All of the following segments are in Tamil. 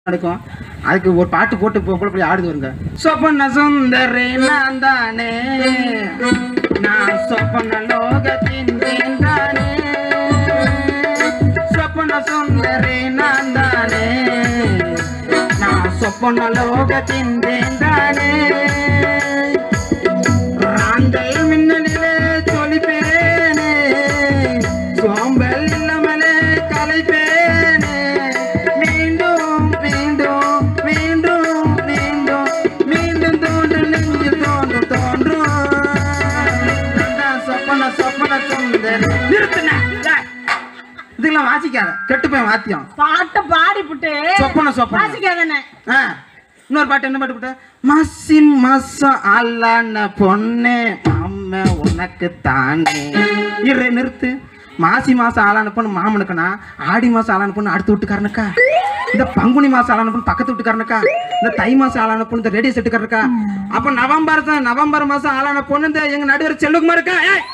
நடக்கும் அதுக்கு ஒரு பாட்டு போட்டு போ கூட போய் ஆடுது வருங்க சொப்பன சுந்தரி நான் தானே நான் சொப்பன லோகத்தின் தானே சொப்பன சுந்தரி நான் தானே நான் சொப்பன லோகத்தின் தானே ராந்தை மின்னலிலே சொலிப்பேனே சோம்பல் இல்லாமலே கலைப்பேனே மீண்டும் மீண்டும் மீண்டும் மீண்டும் மீண்டும் தோன்று நெஞ்சு தோன்று தோன்றும் நான் சொப்பன சொப்பன சுந்தரி நிறுத்துன டேய். இதுக்கெல்லாம் வாசிக்காத கெட்டு போய் வாத்தியம் பாட்டை பாடிப்புட்டு சொப்பன சொப்பன வாசிக்காதானே ஆ, இன்னொரு பாட்டு என்ன பாட்டு போட்ட மாசி மாசம் ஆளான பொண்ணே அம்மா உனக்கு தானே இரு நிறுத்து மாசி மாசம் ஆளான பொண்ணு மாமனுக்குனா ஆடி மாசம் ஆளான பொண்ணு அடுத்த வீட்டுக்காரனுக்கா இந்த பங்குனி மாசம் ஆளான பொண்ணு பக்கத்து வீட்டுக்காரனுக்கா இந்த தை மாசம் ஆளான பொண்ணு இந்த ரேடியோ செட்டுக்காரனுக்கா அப்ப நவம்பர் தான் நவம்பர் மாசம் ஆளான பொண்ணு இந்த எங்க நடுவர் செல்லுக்குமா இருக்கா ஏய்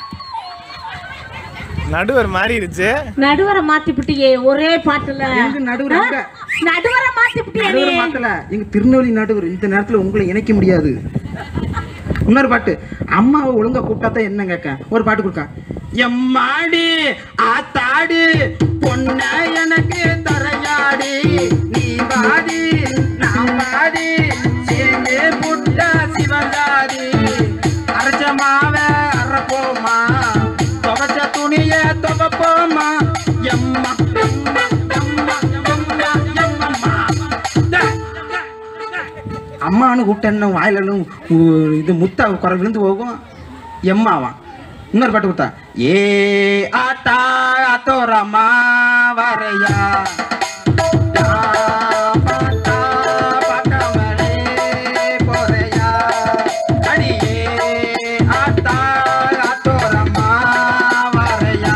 நடுவர் மாறிடுச்சு நடுவரை மாத்தி புட்டியே ஒரே பாட்டுல எங்க நடுவர் எங்க? நடுவரை மாத்தி புட்டியே நீ நடுவர் மாத்தல எங்க திருநெல்வேலி நடுவர் இந்த நேரத்துல உங்களை இணைக்க முடியாது இன்னொரு பாட்டு அம்மாவை ஒழுங்கா கூப்பிட்டா தான் என்ன கேட்க ஒரு பாட்டு கொடுக்க எம்மாடி ஆத்தாடி பொண்ண எனக்கு தரையாடி நீ பாடி நான் பாடி சேர்ந்து புட்ட சிவகாடி அரைச்ச மாவ அரைப்போமா துவைச்ச துணிய துவைப்போமா எம்மா எம்மா எம்மா எம்மா எம்மா டேய். அம்மானு கூப்பிட்டேன்னு வாயிலும் இது முத்தா குறை விழுந்து போகும் எம்மாவான் இன்னொரு பாட்டு கொடுத்தா ஏ ஆத்தா ஆத்தோரம்மா வரையா டா, பாத்தா, பார்க்காமலே போறையா. அடியே, ஆத்தா, ஆத்தோரம்மா வரையா.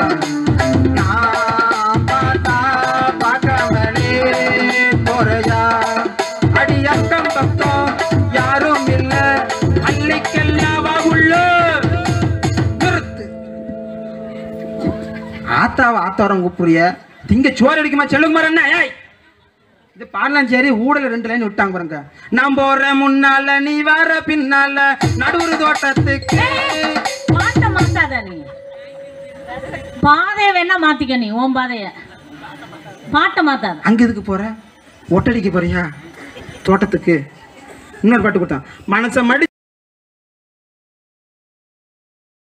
நான் பார்த்தா பார்க்காமலே போறையா. அடி அக்கம் பக்கம் யாரும் இல்ல அள்ளிக்கெல்லாம் உள்ள நிறுத்து ஆத்தாவை ஆத்தாரம் கூப்பிடுறிய திங்க சோறு அடிக்குமா செல்லுக்குமார் என்ன ஏய் இது பாடலாம் சரி ஊடல ரெண்டு லைன் விட்டாங்க பாருங்க நான் போறேன் முன்னால நீ வர பின்னால நடுவுரு தோட்டத்துக்கு பாட்டை மாத்தாத நீ பாதைய வேணா மாத்திக்க நீ உன் பாதைய பாட்டை மாத்தாத அங்க எதுக்கு போற ஒட்டடிக்க போறியா தோட்டத்துக்கு இன்னொரு பாட்டு கொடுத்தான் மனசை மடி